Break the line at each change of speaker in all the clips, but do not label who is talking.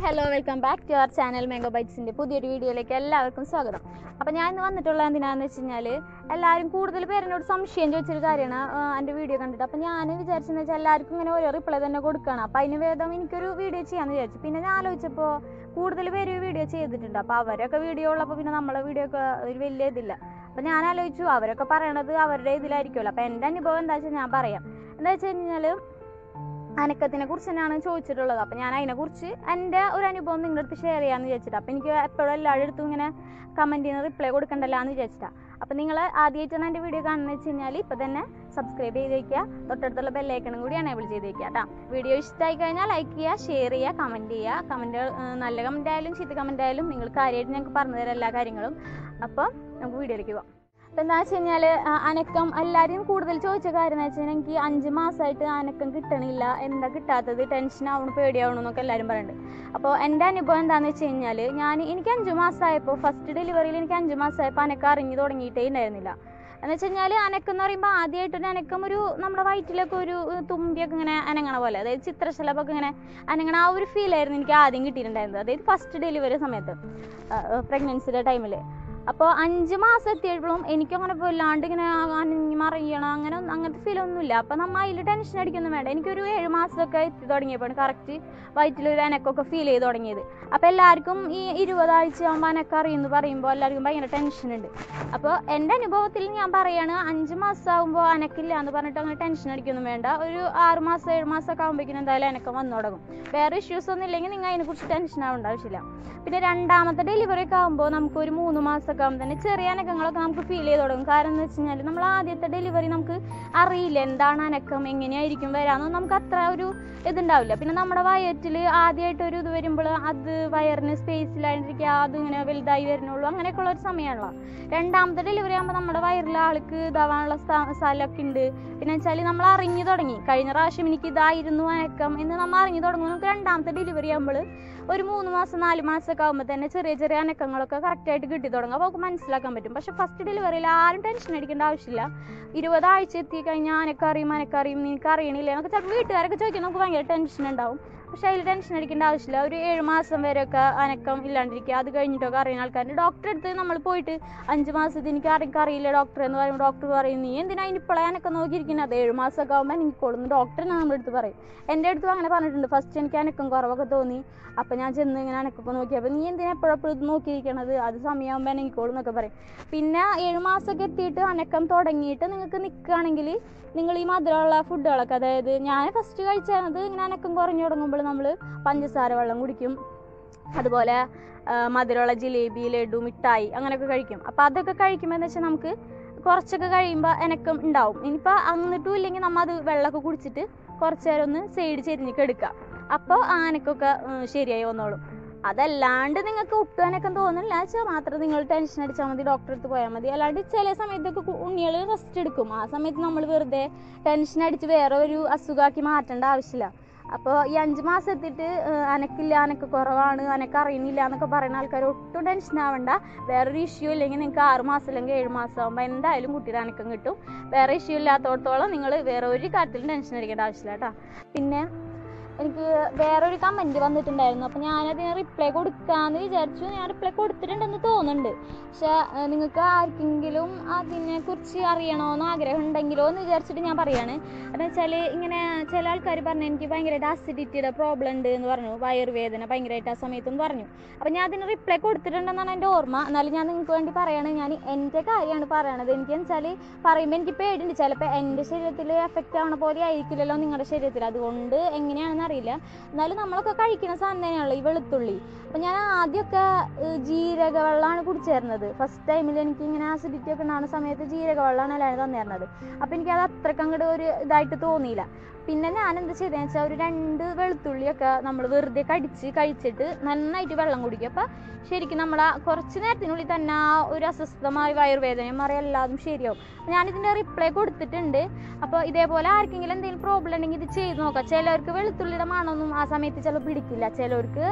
hello welcome back to our channel mango ബൈറ്റ്സിൻ്റെ പുതിയൊരു വീഡിയോയിലേക്ക് എല്ലാവർക്കും സ്വാഗതം അപ്പോൾ ഞാൻ ഇന്ന് വന്നിട്ടുള്ള എന്തിനാന്ന് വെച്ച് കഴിഞ്ഞാൽ എല്ലാവരും കൂടുതൽ പേരെന്നോട് സംശയം ചോദിച്ചൊരു കാര്യമാണ് എൻ്റെ വീഡിയോ കണ്ടിട്ട് അപ്പോൾ ഞാൻ വിചാരിച്ചെന്ന് വെച്ചാൽ എല്ലാവർക്കും ഇങ്ങനെ ഓരോ റിപ്ലൈ തന്നെ കൊടുക്കണം അപ്പോൾ അതിന് വേദം എനിക്കൊരു വീഡിയോ ചെയ്യാമെന്ന് വിചാരിച്ചു പിന്നെ ഞാൻ ആലോചിച്ചപ്പോൾ കൂടുതൽ പേര് വീഡിയോ ചെയ്തിട്ടുണ്ട് അപ്പോൾ അവരൊക്കെ വീഡിയോ ഉള്ളപ്പോൾ പിന്നെ നമ്മളെ വീഡിയോ ഒക്കെ ഒരു വലിയ ഇതില്ല അപ്പോൾ ഞാൻ ആലോചിച്ചു അവരൊക്കെ പറയണത് അവരുടെ ഇതിലായിരിക്കുമല്ലോ അപ്പോൾ എൻ്റെ അനുഭവം എന്താ വെച്ചാൽ ഞാൻ പറയാം എന്താ വെച്ച് കഴിഞ്ഞാൽ അനക്കത്തിനെ കുറിച്ച് തന്നെയാണ് ചോദിച്ചിട്ടുള്ളത് അപ്പം ഞാൻ അതിനെക്കുറിച്ച് എൻ്റെ ഒരു അനുഭവം നിങ്ങളുടെ അടുത്ത് ഷെയർ ചെയ്യാമെന്ന് വിചാരിച്ചിട്ട് അപ്പം എനിക്ക് എപ്പോഴും എല്ലാവരുടെ അടുത്തും ഇങ്ങനെ കമൻറ്റ് ചെയ്യുന്ന റിപ്ലൈ കൊടുക്കണ്ടല്ലോ എന്ന് വിചാരിച്ചിട്ടാണ് അപ്പം നിങ്ങൾ ആദ്യമായിട്ടാണ് എൻ്റെ വീഡിയോ കാണുന്നത് വെച്ച് കഴിഞ്ഞാൽ ഇപ്പം തന്നെ സബ്സ്ക്രൈബ് ചെയ്ത് വയ്ക്കുക തൊട്ടടുത്തുള്ള ബെല്ലൈക്കണും കൂടി എനേബിൾ ചെയ്ത് വയ്ക്കുക കേട്ടോ വീഡിയോ ഇഷ്ടമായി കഴിഞ്ഞാൽ ലൈക്ക് ചെയ്യുക ഷെയർ ചെയ്യുക കമൻറ്റ് ചെയ്യുക കമൻറ്റ് നല്ല കമൻറ്റ് ആയാലും ചീത്ത കമൻറ്റ് ആയാലും നിങ്ങൾ കാര്യമായിട്ട് ഞങ്ങൾക്ക് പറഞ്ഞു തരാം എല്ലാ കാര്യങ്ങളും അപ്പോൾ നമുക്ക് വീഡിയോയിലേക്ക് പോകാം അപ്പം എന്താ വെച്ച് കഴിഞ്ഞാൽ അനക്കം എല്ലാവരും കൂടുതൽ ചോദിച്ച കാര്യം എന്ന് വെച്ചാൽ എനിക്ക് അഞ്ച് മാസമായിട്ട് അനക്കം കിട്ടണില്ല എന്താ കിട്ടാത്തത് ടെൻഷൻ ആവണം പേടിയാവണം എന്നൊക്കെ എല്ലാവരും പറയുന്നുണ്ട് അപ്പോൾ എൻ്റെ അനുഭവം എന്താണെന്ന് വെച്ച് കഴിഞ്ഞാൽ ഞാൻ എനിക്ക് അഞ്ച് മാസമായപ്പോൾ ഫസ്റ്റ് ഡെലിവറിയിൽ എനിക്ക് അഞ്ച് മാസമായപ്പോൾ അനക്കം അറിഞ്ഞു തുടങ്ങിയിട്ടേ ഉണ്ടായിരുന്നില്ല എന്ന് വെച്ച് കഴിഞ്ഞാൽ അനക്കം എന്ന് പറയുമ്പോൾ ആദ്യമായിട്ടൊരു അനക്കം ഒരു നമ്മുടെ വയറ്റിലൊക്കെ ഒരു ഏഹ്, തുമ്പിയൊക്കെ ഇങ്ങനെ അനങ്ങണ പോലെ അതായത് ചിത്രശലഭമൊക്കെ ഇങ്ങനെ അനങ്ങണ ആ ഒരു ഫീലായിരുന്നു എനിക്ക് ആദ്യം കിട്ടിയിട്ടുണ്ടായിരുന്നത് അതായത് ഫസ്റ്റ് ഡെലിവറി സമയത്ത് പ്രഗ്നൻസിയുടെ ടൈമിൽ അപ്പോൾ അഞ്ച് മാസം എത്തിയപ്പോഴും എനിക്കങ്ങനെ വല്ലാണ്ട് ഇങ്ങനെ അനങ്ങി മറിയണം അങ്ങനെ ഒന്നും- അങ്ങനത്തെ ഫീൽ ഒന്നുമില്ല അപ്പോൾ നമ്മൾ അതിൽ ടെൻഷൻ അടിക്കൊന്നും വേണ്ട എനിക്കൊരു ഏഴ് മാസമൊക്കെ എത്തി തുടങ്ങിയപ്പോൾ കറക്റ്റ് വയറ്റിലൊരു അനക്കൊക്കെ ഫീൽ ചെയ്ത് തുടങ്ങിയത് അപ്പോൾ എല്ലാവർക്കും ഈ ഇരുപതാഴ്ച ആകുമ്പോൾ അനക്കം അറിയുമെന്ന് പറയുമ്പോൾ എല്ലാവർക്കും ഭയങ്കര ടെൻഷൻ ഉണ്ട് അപ്പോൾ എൻ്റെ അനുഭവത്തിൽ ഞാൻ പറയാണ് അഞ്ച് മാസം ആകുമ്പോൾ അനക്കില്ല എന്ന് പറഞ്ഞിട്ട് അങ്ങനെ ടെൻഷൻ അടിക്കൊന്നും വേണ്ട ഒരു ആറ് മാസം ഏഴ് മാസമൊക്കെ ആകുമ്പോഴേക്കും എന്തായാലും അനക്കം വന്നു തുടങ്ങും വേറെ ഇഷ്യൂസ് ഒന്നും ഇല്ലെങ്കിൽ നിങ്ങൾ അതിനെക്കുറിച്ച് ടെൻഷൻ ആവേണ്ട ആവശ്യമില്ല പിന്നെ രണ്ടാമത്തെ ഡെലിവറി ഒക്കെ ആകുമ്പോൾ നമുക്ക് ഒരു മൂന്ന് മാസമൊക്കെ ആകുമ്പോൾ തന്നെ ചെറിയ അനക്കങ്ങളൊക്കെ നമുക്ക് ഫീൽ ചെയ്ത് തുടങ്ങും കാരണം എന്ന് വെച്ച് കഴിഞ്ഞാൽ നമ്മൾ ആദ്യത്തെ ഡെലിവറി നമുക്ക് അറിയില്ല എന്താണ് അനക്കം എങ്ങനെയായിരിക്കും വരാമെന്ന് നമുക്ക് അത്ര ഒരു ഇതുണ്ടാവില്ല പിന്നെ നമ്മുടെ വയറ്റിൽ ആദ്യമായിട്ട് ഒരു ഇത് വരുമ്പോൾ അത് വയറിന് സ്പേസിലായിരിക്കുക അത് ഇങ്ങനെ വലുതായി വരുന്നുള്ളൂ അങ്ങനെയൊക്കെയുള്ള ഒരു സമയമാണല്ലോ രണ്ടാമത്തെ ഡെലിവറി ആകുമ്പോൾ നമ്മുടെ വയറിൽ ആൾക്ക് ഇതാവാനുള്ള സ്ഥ- സ്ഥലമൊക്കെ ഉണ്ട് പിന്നെ വെച്ചാൽ നമ്മൾ അറിഞ്ഞു തുടങ്ങി കഴിഞ്ഞ പ്രാവശ്യം എനിക്ക് ഇതായിരുന്നു അനക്കം എന്ന് നമ്മൾ അറിഞ്ഞു തുടങ്ങും നമുക്ക് രണ്ടാമത്തെ ഡെലിവറി ആകുമ്പോൾ ഒരു മൂന്ന് മാസം നാല് മാസമൊക്കെ ആകുമ്പോൾ തന്നെ ചെറിയ ചെറിയ അനക്കങ്ങളൊക്കെ കറക്റ്റായിട്ട് കിട്ടി തുടങ്ങും അപ്പോൾ നമുക്ക് മനസ്സിലാക്കാൻ പറ്റും പക്ഷെ ഫസ്റ്റ് ഡെലിവറിയിൽ ആരും ടെൻഷൻ അടിക്കേണ്ട ആവശ്യമില്ല ഇരുപതാഴ്ച എത്തി കഴിഞ്ഞാൽ അനക്കറിയും അനക്കറിയും നിനക്ക് അറിയണില്ല എന്നൊക്കെ ചിലപ്പോൾ വീട്ടുകാരൊക്കെ ചോദിക്കാൻ നമുക്ക് ഭയങ്കര ടെൻഷൻ ഉണ്ടാവും പക്ഷെ അതിൽ ടെൻഷൻ അടിക്കേണ്ട ആവശ്യമില്ല ഒരു ഏഴ് മാസം വരെയൊക്കെ അനക്കം ഇല്ലാണ്ടിരിക്കുക അത് കഴിഞ്ഞിട്ടൊക്കെ അറിയുന്ന ആൾക്കാരുണ്ട് ഡോക്ടറെ അടുത്ത് നമ്മൾ പോയിട്ട് അഞ്ച് മാസത്തിൽ എനിക്ക് ആർക്കും അറിയില്ല ഡോക്ടർ എന്ന് പറയുമ്പോൾ ഡോക്ടർ പറയും നീ എന്തിനാ ഇനിപ്പോഴേ അനക്കം നോക്കിയിരിക്കുന്നത് അത് ഏഴ് മാസമൊക്കെ ആകുമ്പോൾ എനിക്കോളുന്നു ഡോക്ടർ നമ്മുടെ അടുത്ത് പറയും എൻ്റെ അടുത്തും അങ്ങനെ പറഞ്ഞിട്ടുണ്ട് ഫസ്റ്റ് എനിക്ക് അനക്കം കുറവൊക്കെ തോന്നി അപ്പം ഞാൻ ചെന്ന് ഇങ്ങനെ അനക്കൊക്കെ നോക്കിയപ്പോൾ നീ എന്തിനാ എപ്പോഴെപ്പോഴും ഇത് നോക്കിയിരിക്കണത് അത് സമയമാകുമ്പോൾ എനിക്കോളും എന്നൊക്കെ പറയും പിന്നെ ഏഴ് മാസമൊക്കെ എത്തിയിട്ട് അനക്കം തുടങ്ങിയിട്ട് നിങ്ങൾക്ക് നിൽക്കുകയാണെങ്കിൽ നിങ്ങൾ ഈ മധുരമുള്ള ഫുഡുകളൊക്കെ അതായത് ഞാൻ ഫസ്റ്റ് കഴിച്ചത് ഇങ്ങനെ അനക്കം കുറഞ്ഞു തുടങ്ങുമ്പോൾ നമ്മൾ പഞ്ചസാര വെള്ളം കുടിക്കും അതുപോലെ ആ, മധുരമുള്ള ജിലേബി ലഡു മിഠായി അങ്ങനെയൊക്കെ കഴിക്കും അപ്പോൾ അതൊക്കെ കഴിക്കുമ്പോൾ എന്ന് വെച്ചാൽ നമുക്ക് കുറച്ചൊക്കെ കഴിയുമ്പോൾ എനക്കം ഉണ്ടാവും ഇനിയിപ്പോൾ എന്നിട്ടും ഇല്ലെങ്കിൽ നമ്മൾ അത് വെള്ളമൊക്കെ കുടിച്ചിട്ട് കുറച്ച് നേരം ഒന്ന് സൈഡ് ചെരിഞ്ഞിട്ട് എടുക്കുക അപ്പോൾ ആ അനക്കൊക്കെ ഉം, ശരിയായി വന്നോളും അതല്ലാണ്ട് നിങ്ങൾക്ക് ഒട്ടും അനക്കം തോന്നുന്നില്ല വെച്ചാൽ മാത്രം നിങ്ങൾ ടെൻഷൻ അടിച്ചാൽ മതി ഡോക്ടറെ അടുത്ത് പോയാൽ മതി അല്ലാണ്ട് ചില സമയത്തൊക്കെ ഉണ്ണികൾ റെസ്റ്റ് എടുക്കും ആ സമയത്ത് നമ്മൾ വെറുതെ ടെൻഷൻ അടിച്ച് വേറെ ഒരു അസുഖമാക്കി മാറ്റേണ്ട ആവശ്യമില്ല അപ്പോൾ ഈ അഞ്ച് മാസം എത്തിയിട്ട് ഏഹ്, അനക്കില്ല അനക്ക് കുറവാണ് അനക്ക് അറിയുന്നില്ല എന്നൊക്കെ പറയുന്ന ആൾക്കാർ ഒട്ടും ടെൻഷൻ ആവണ്ട വേറൊരു ഇഷ്യൂ ഇല്ലെങ്കിൽ നിങ്ങൾക്ക് ആറ് മാസം അല്ലെങ്കിൽ ഏഴ് മാസം ആകുമ്പോൾ എന്തായാലും കുട്ടിയുടെ അനക്കം കിട്ടും വേറെ ഇഷ്യൂ ഇല്ലാത്തടത്തോളം നിങ്ങൾ വേറെ ഒരു കാര്യത്തിലും ടെൻഷൻ അടിക്കേണ്ട ആവശ്യമില്ല കേട്ടോ പിന്നെ എനിക്ക് വേറൊരു കമൻറ്റ് വന്നിട്ടുണ്ടായിരുന്നു അപ്പോൾ ഞാനതിന് റിപ്ലൈ കൊടുക്കാമെന്ന് വിചാരിച്ചു ഞാൻ റിപ്ലൈ കൊടുത്തിട്ടുണ്ടെന്ന് തോന്നുന്നുണ്ട് പക്ഷേ നിങ്ങൾക്ക് ആർക്കെങ്കിലും അതിനെക്കുറിച്ച് അറിയണമെന്ന് ആഗ്രഹം ഉണ്ടെങ്കിലോ എന്ന് വിചാരിച്ചിട്ട് ഞാൻ പറയാണ് എന്ന് വെച്ചാൽ ഇങ്ങനെ ചില ആൾക്കാർ പറഞ്ഞു എനിക്ക് ഭയങ്കരമായിട്ട് അസിഡിറ്റിയുടെ പ്രോബ്ലം ഉണ്ട് എന്ന് പറഞ്ഞു വയറുവേദന ഭയങ്കരമായിട്ട് ആ സമയത്തെന്ന് പറഞ്ഞു അപ്പോൾ ഞാൻ അതിന് റിപ്ലൈ കൊടുത്തിട്ടുണ്ടെന്നാണ് എൻ്റെ ഓർമ്മ എന്നാലും ഞാൻ നിങ്ങൾക്ക് വേണ്ടി പറയാണ് ഞാൻ എൻ്റെ കാര്യമാണ് പറയണത് എനിക്ക് വെച്ചാൽ പറയുമ്പോൾ എനിക്ക് പേടിയുണ്ട് ചിലപ്പോൾ എൻ്റെ ശരീരത്തിൽ എഫക്റ്റ് ആവണ പോലെ ആയിരിക്കില്ലല്ലോ നിങ്ങളുടെ ശരീരത്തിൽ അതുകൊണ്ട് എങ്ങനെയാണെന്ന് അറിയില്ല എന്നാലും നമ്മളൊക്കെ കഴിക്കുന്ന സാധനം തന്നെയാണല്ലോ ഈ വെളുത്തുള്ളി അപ്പോൾ ഞാൻ ആദ്യമൊക്കെ ഏഹ്, ജീരക വെള്ളമാണ് കുടിച്ചേരുന്നത് ഫസ്റ്റ് ടൈമിൽ എനിക്ക് ഇങ്ങനെ ആസിഡിറ്റി ഒക്കെ ഉണ്ടാകുന്ന സമയത്ത് ജീരക വെള്ളമാണ് എല്ലാവരും തന്നിരുന്നത് അപ്പോൾ എനിക്കത് അത്രയ്ക്ക് അങ്ങോട്ട് ഒരു ഇതായിട്ട് തോന്നിയില്ല പിന്നെ ഞാൻ എന്താ ചെയ്തതെന്ന് വെച്ചാൽ ഒരു രണ്ട് വെളുത്തുള്ളിയൊക്കെ നമ്മൾ വെറുതെ കടിച്ച് കഴിച്ചിട്ട് നന്നായിട്ട് വെള്ളം കുടിക്കും അപ്പോൾ ശരിക്കും നമ്മൾ ആ കുറച്ച് നേരത്തിനുള്ളിൽ തന്നെ ആ ഒരു അസ്വസ്ഥമായ വയറുവേദനയും മാറി എല്ലാതും ശരിയാവും ഞാനിതിൻ്റെ റിപ്ലൈ കൊടുത്തിട്ടുണ്ട് അപ്പോൾ ഇതേപോലെ ആർക്കെങ്കിലും എന്തെങ്കിലും പ്രോബ്ലം ഉണ്ടെങ്കിൽ ഇത് ചെയ്ത് നോക്കാം ചിലവർക്ക് വെളുത്തുള്ളിയുടെ മണമൊന്നും ആ സമയത്ത് ചിലപ്പോൾ പിടിക്കില്ല ചിലവർക്ക്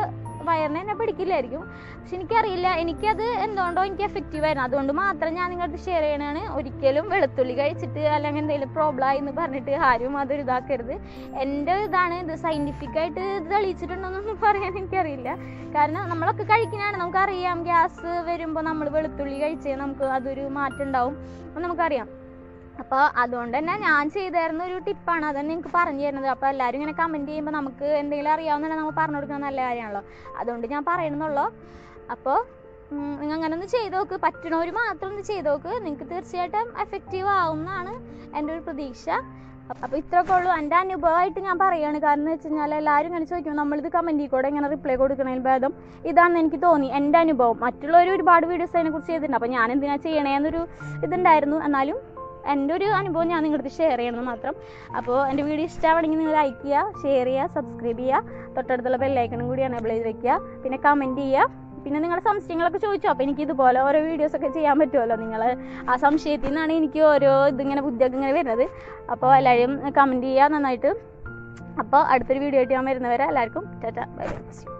വയറിനെ എന്നെ പിടിക്കില്ലായിരിക്കും പക്ഷെ എനിക്കറിയില്ല എനിക്കത് എന്തുകൊണ്ടോ എനിക്ക് എഫക്റ്റീവ് ആയിരുന്നു അതുകൊണ്ട് മാത്രം ഞാൻ നിങ്ങളുടെ ഷെയർ ചെയ്യണതാണ് ഒരിക്കലും വെളുത്തുള്ളി കഴിച്ചിട്ട് അല്ലെങ്കിൽ എന്തെങ്കിലും പ്രോബ്ലം ആയി എന്ന് പറഞ്ഞിട്ട് ആരും അതൊരു ഇതാക്കരുത് എൻ്റെ ഇതാണ് ഇത് സയൻറ്റിഫിക് ആയിട്ട് ഇത് തെളിയിച്ചിട്ടുണ്ടോന്നൊന്നും പറയാൻ എനിക്കറിയില്ല കാരണം നമ്മളൊക്കെ കഴിക്കുന്നതാണ് നമുക്കറിയാം ഗ്യാസ് വരുമ്പോൾ നമ്മൾ വെളുത്തുള്ളി കഴിച്ചേ നമുക്ക് അതൊരു മാറ്റം ഉണ്ടാവും അപ്പം നമുക്കറിയാം അപ്പോൾ അതുകൊണ്ട് തന്നെ ഞാൻ ചെയ്തായിരുന്ന ഒരു ടിപ്പാണ് അതന്നെ നിങ്ങൾക്ക് പറഞ്ഞു തരുന്നത് അപ്പോൾ എല്ലാവരും ഇങ്ങനെ കമൻറ്റ് ചെയ്യുമ്പോൾ നമുക്ക് എന്തെങ്കിലും അറിയാവുന്ന നമ്മൾ പറഞ്ഞു കൊടുക്കുന്നത് നല്ല കാര്യമാണല്ലോ അതുകൊണ്ട് ഞാൻ പറയണമെന്നുള്ളൂ അപ്പോൾ നിങ്ങൾ അങ്ങനെ ഒന്ന് ചെയ്ത് നോക്ക് പറ്റണവർ മാത്രം ഒന്ന് ചെയ്ത് നോക്ക് നിങ്ങൾക്ക് തീർച്ചയായിട്ടും എഫക്റ്റീവ് ആവും എന്നാണ് എൻ്റെ ഒരു പ്രതീക്ഷ അപ്പോൾ ഇത്രയൊക്കെ ഉള്ളൂ എൻ്റെ അനുഭവമായിട്ട് ഞാൻ പറയുകയാണ് കാരണം എന്ന് വെച്ച് കഴിഞ്ഞാൽ എല്ലാവരും ഇങ്ങനെ ചോദിക്കും നമ്മളിത് കമൻറ്റിൽ കൂടെ ഇങ്ങനെ റിപ്ലൈ കൊടുക്കണതിൽ ഭേദം ഇതാണെന്ന് എനിക്ക് തോന്നി എൻ്റെ അനുഭവം മറ്റുള്ളവർ ഒരുപാട് വീഡിയോസ് അതിനെക്കുറിച്ച് ചെയ്തിട്ടുണ്ട് അപ്പോൾ ഞാൻ എന്തിനാ ചെയ്യണേന്നൊരു ഇതുണ്ടായിരുന്നു എന്നാലും എൻ്റെ ഒരു അനുഭവം ഞാൻ നിങ്ങളുടെ ഷെയർ ചെയ്യണമെന്ന് മാത്രം അപ്പോൾ എൻ്റെ വീഡിയോ ഇഷ്ടമാണെങ്കിൽ നിങ്ങൾ ലൈക്ക് ചെയ്യുക ഷെയർ ചെയ്യുക സബ്സ്ക്രൈബ് ചെയ്യുക തൊട്ടടുത്തുള്ള ബെല്ലൈക്കണും കൂടി എനേബിൾ ചെയ്ത് വെക്കുക പിന്നെ കമൻറ്റ് ചെയ്യുക പിന്നെ നിങ്ങളുടെ സംശയങ്ങളൊക്കെ ചോദിച്ചോ അപ്പോൾ എനിക്ക് ഇതുപോലെ ഓരോ വീഡിയോസ് ഒക്കെ ചെയ്യാൻ പറ്റുമല്ലോ നിങ്ങൾ ആ സംശയത്തിൽ നിന്നാണ് എനിക്ക് ഓരോ ഇതിങ്ങനെ ബുദ്ധിയൊക്കെ ഇങ്ങനെ വരുന്നത് അപ്പോൾ എല്ലാവരും കമൻറ്റ് ചെയ്യുക നന്നായിട്ട് അപ്പോൾ അടുത്തൊരു വീഡിയോ ആയിട്ട് ഞാൻ വരുന്നവരെ എല്ലാവർക്കും ടാറ്റ ബൈ ബൈ